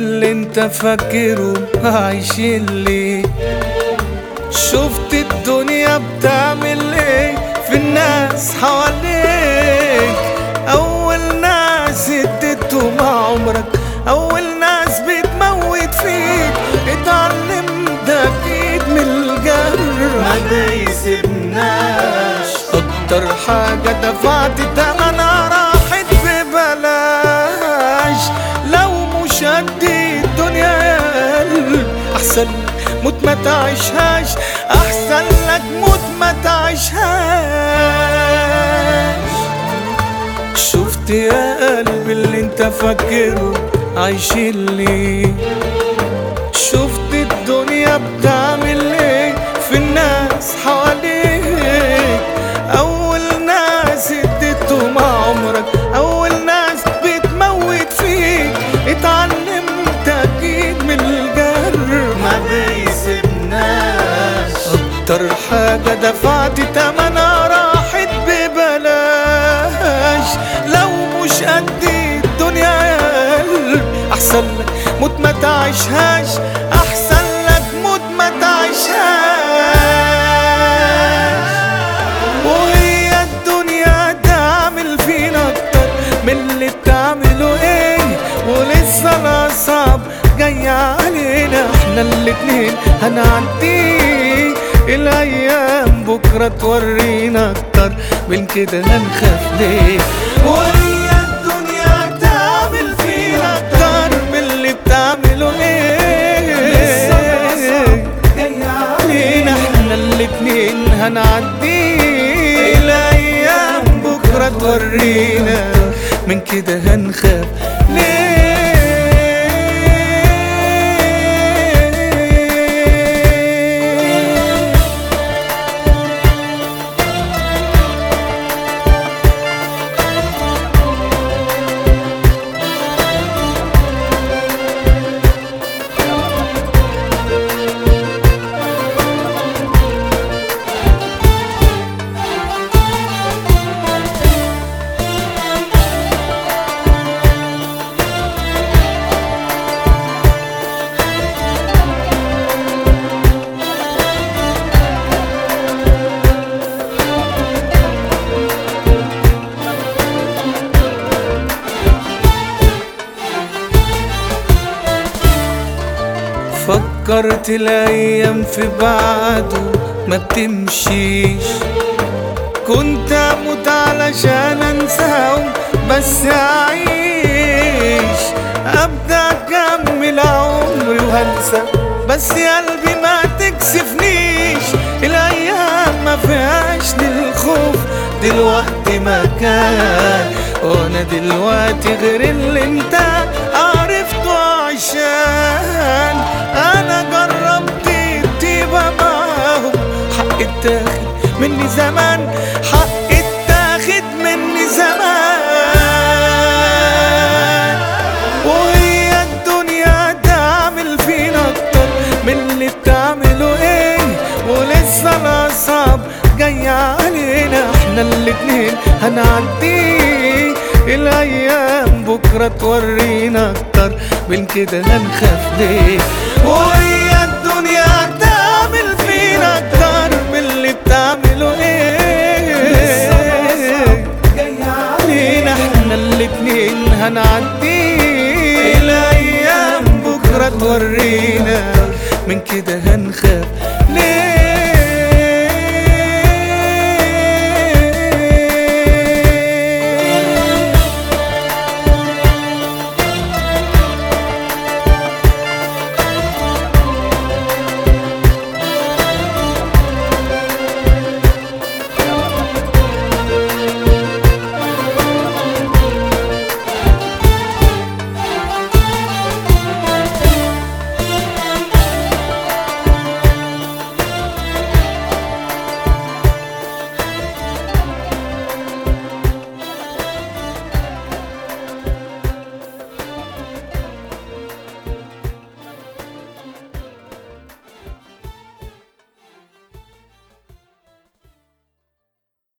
باللي انت فاكره عايشين ليه شفت الدنيا بتعمل ايه في الناس حواليك اول ناس اديتهم عمرك اول ناس بتموت فيك اتعلم ده اكيد من الجر ما بيسيبناش اكتر حاجة دفعت تمنها راحت ببلاش لو مش قد الدنيا يا قلب احسن لك موت ما تعيشهاش احسن لك موت ما تعيشهاش شفت يا قلبي اللي انت فاكره عايشين ليه شفت الدنيا بتعمل ايه في الناس حواليك اول ناس اديتهم عمرك اول ناس بتموت فيك اتعلمت اكيد من الجر ما بيسيبناش اكتر حاجة دفعت تمنها راحت ببلاش لو مش قد الدنيا يا قلب احسن لك موت ما تعيشهاش احسن لك موت ما تعيشهاش وهي الدنيا تعمل فينا اكتر من اللي بتعمله ايه ولسه الاصعب جاي علينا احنا الاتنين هنعديه الايام بكره تورينا اكتر من كده هنخاف ليه وهي الدنيا تعمل فينا اكتر من اللي بتعمله ايه جاي علينا احنا الاتنين هنعديه الايام بكره تورينا من كده هنخاف ليه فكرت الايام في بعده ما بتمشيش كنت اموت علشان انساهم بس اعيش ابدا اكمل عمري وهنسى بس يا قلبي ما تكسفنيش الايام ما فيهاش للخوف دلوقتي مكان وانا دلوقتي غير اللي انت عرفته عشان انا جربت الطيبة معاهم حق اتاخد مني زمان حق اتاخد مني زمان وهي الدنيا تعمل فينا اكتر من اللي بتعمله ايه ولسه الاصعب جاي علينا احنا الاتنين هنعديه الايام بكره تورينا اكتر من كده هنخاف ليه وهي الدنيا تعمل فينا اكتر من اللي بتعمله ايه جاي علينا احنا الاتنين هنعديه الايام بكره تورينا من كده هنخاف